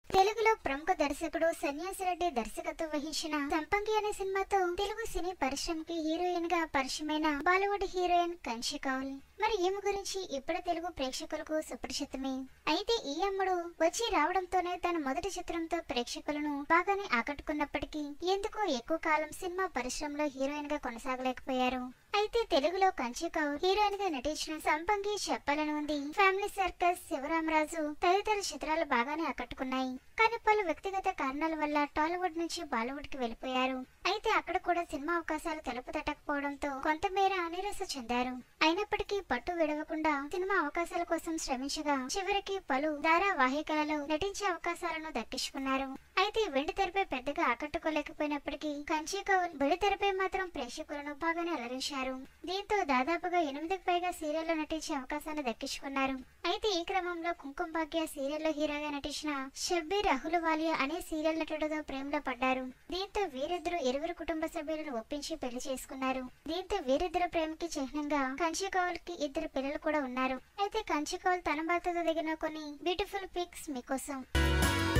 తెలుగులో ప్రముఖ దర్శకుడు సన్యాసిరెడ్డి దర్శకత్వం వహించిన సంపంగి అనే సినిమాతో తెలుగు సినీ పరిశ్రమకి హీరోయిన్ గా పరిచయమైన బాలీవుడ్ హీరోయిన్ కంచి కౌల్ మరి ఈమె గురించి ఇప్పుడు తెలుగు ప్రేక్షకులకు సుపరిచితమే అయితే ఈ అమ్మడు వచ్చి రావడంతోనే తన మొదటి చిత్రంతో ప్రేక్షకులను బాగానే ఆకట్టుకున్నప్పటికీ ఎందుకో ఎక్కువ కాలం సినిమా పరిశ్రమలో హీరోయిన్ గా కొనసాగలేకపోయారు అయితే తెలుగులో కంచి కౌర్ హీరోయిన్ గా నటించిన సంపంగి చెప్పాలని ఉంది ఫ్యామిలీ సర్కస్ శివరామరాజు తదితర చిత్రాలు బాగానే ఆకట్టుకున్నాయి కానీ పలు వ్యక్తిగత కారణాల వల్ల టాలీవుడ్ నుంచి బాలీవుడ్ కి వెళ్ళిపోయారు అయితే అక్కడ కూడా సినిమా అవకాశాలు తలుపు తట్టకపోవడంతో కొంతమేర నిరాశ చెందారు అయినప్పటికీ పట్టు విడవకుండా సినిమా అవకాశాల కోసం శ్రమించగా చివరికి పలు ధారావాహికలలో నటించే అవకాశాలను దక్కించుకున్నారు అయితే వెండి తెరపై పెద్దగా ఆకట్టుకోలేకపోయినప్పటికీ కంచి కౌల్ వెండి తెరపై మాత్రం ప్రేక్షకులను బాగానే అలరించారు దీంతో దాదాపుగా ఎనిమిదికి పైగా సీరియల్లో నటించే అవకాశాన్ని దక్కించుకున్నారు అయితే ఈ క్రమంలో కుంకుమ భాగ్య సీరియల్లో హీరోగా నటించిన షబ్బీర్ రాహుల్ వాలియా అనే సీరియల్ నటుడితో ప్రేమలో పడ్డారు దీంతో వీరిద్దరు ఇరువురు కుటుంబ సభ్యులను ఒప్పించి పెళ్లి చేసుకున్నారు దీంతో వీరిద్దరు ప్రేమకి చిహ్నంగా కంచి కౌల్ కి ఇద్దరు పిల్లలు కూడా ఉన్నారు అయితే కంచి కౌల్ తన భర్తతో దిగిన కొన్ని బ్యూటిఫుల్ పిక్స్ మీకోసం